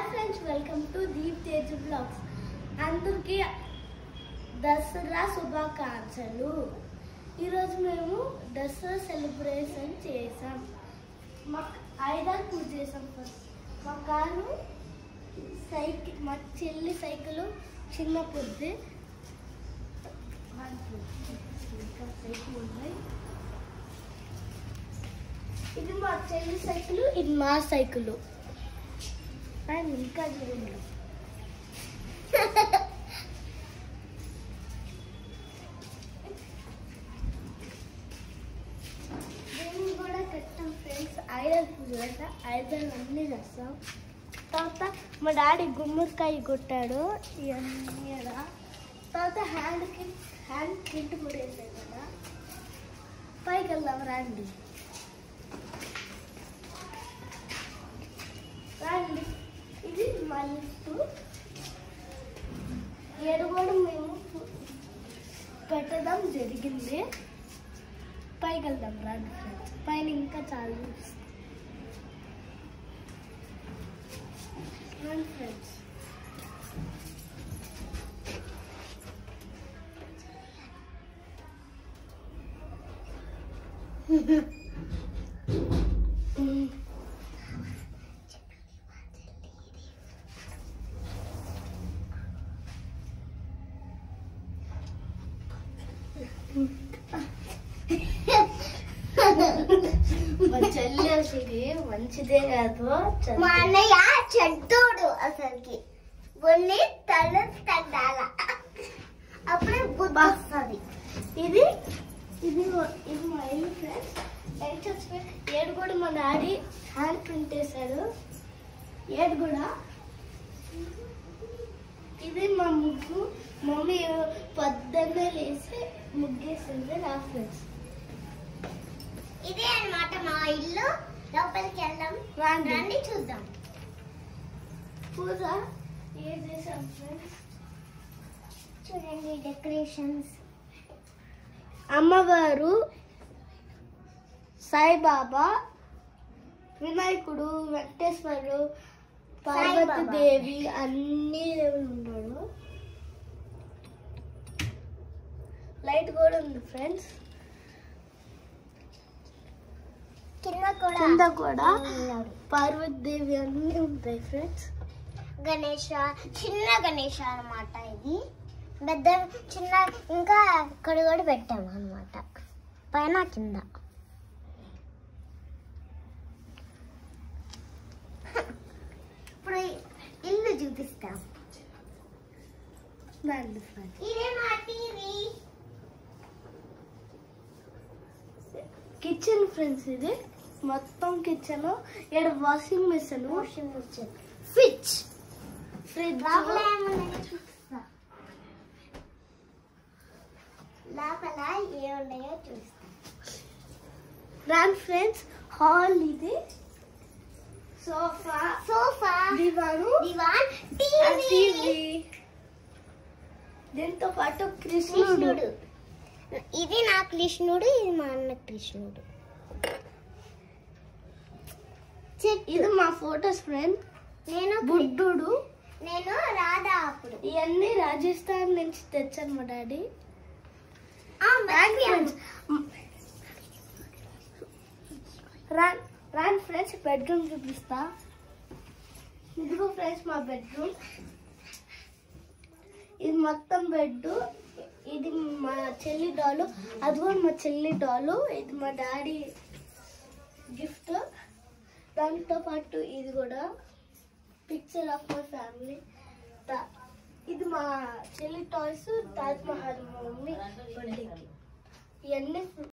Friends welcome to Deep Tej blogs అందరికీ దసరా శుభాకాంక్షలు ఈరోజు మేము దసరా సెలబ్రేషన్ చేసాం మా ఐదారు పూజ చేసాం ఫస్ట్ మా కారు సైకిల్ మా చెల్లి సైకిల్ చిన్న పొద్దు ఇంకా సైకిల్ ఉన్నాయి ఇది మా చెల్లి సైకిల్ ఇది మా సైకిల్ అండ్ ఇంకా చూడండి దీన్ని కూడా కట్టాం ఫ్రెండ్స్ ఐడల్ పూజ కదా ఐడల్ అన్నీ చేస్తాం తర్వాత మా డాడీ గుమ్మడికాయ కొట్టాడు ఇవన్నీ కదా తర్వాత హ్యాండ్కి హ్యాండ్ ప్రింట్ కూడా వేసాయి కదా పైకి వెళ్దాం రండి రండి ఇది మా లిఫ్ట్ ఏడు కూడా మేము పెట్టడం జరిగింది పైకి వెళ్దాం రండి ఫ్రెండ్స్ పైన ఇంకా చాలా చూపిస్తాం. రండి ఫ్రెండ్స్ మా చెల్లి అసలుకి మంచిదే కాదు మా అన్నయ్య చెడ్డోడు అసలుకి ఒళ్ళి తల తగ్గాల అప్పుడే బుద్ధి వస్తుంది ఇది ఇది ఇది మా ఇల్లు ఫ్రెండ్స్ ఏడు కూడా మా డాడీ హ్యాండ్ ప్రింట్ వేశాడు ఏడు కూడా ఇది మా ముగ్గు మమ్మీ పొద్దున్నే లేసి ముగ్గేసింది నా ఫ్రెండ్స్ ఇదే అన్నమాట మా ఇల్లు లోపలికి వెళ్దాం రండి. రండి చూద్దాం పూజ ఏం చేసాం ఫ్రెండ్స్ చూడండి డెకరేషన్స్ అమ్మవారు సాయిబాబా వినాయకుడు వెంకటేశ్వరుడు పార్వతీదేవి అన్ని దేవుళ్ళు ఉన్నాడు లైట్ కూడా ఉంది ఫ్రెండ్స్ కింద కూడా కింద కూడా ఉన్నాడు. పార్వతీదేవి అన్ని ఉంటాయి ఫ్రెండ్స్ గణేష చిన్న గణేష అన్నమాట ఇది పెద్ద చిన్న ఇంకా ఇక్కడ కూడా పెట్టాము అన్నమాట పైన కింద ఇప్పుడు ఇల్లు చూపిస్తాం రండి ఫ్రెండ్స్ ఇదే మా టీవీ కిచెన్ ఫ్రెండ్స్ ఇది మొత్తం కిచెన్ ఇక్కడ washing machine washing machine fridge fridge లోపల ఏమున్నాయో చూపిస్తా లోపల ఏమున్నాయో చూపిస్తా రాన్ ఫ్రెండ్స్ హాల్ ఇది సోఫా సోఫా దివాను దివాన్ టీవీ టీవీ దీంతో పాటు కృష్ణుడు కృష్ణుడు ఇది నా కృష్ణుడు ఇది మా అన్న కృష్ణుడు ఇది మా ఫోటోస్ ఫ్రెండ్ నేను బుద్ధుడు నేను రాధా అప్పుడు ఇవన్నీ రాజస్థాన్ నుంచి తెచ్చాను మా డాడీ ఆ, రాన్ మర్చిపోయాను. ఫ్రెండ్స్ రాన్ రాన్ ఫ్రెండ్స్ బెడ్రూమ్ చూపిస్తా ఇదిగో ఫ్రెండ్స్ మా బెడ్రూమ్ ఇది మొత్తం బెడ్ ఇది మా చెల్లి డాలు అది కూడా మా చెల్లి డాలు ఇది మా డాడీ గిఫ్ట్ దాంతో పాటు ఇది కూడా పిక్చర్ ఆఫ్ మై ఫ్యామిలీ ఇది మా చెల్లి టాయ్స్ తాజ్ మహల్ మా మమ్మీ బర్త్డేకి ఇవన్నీ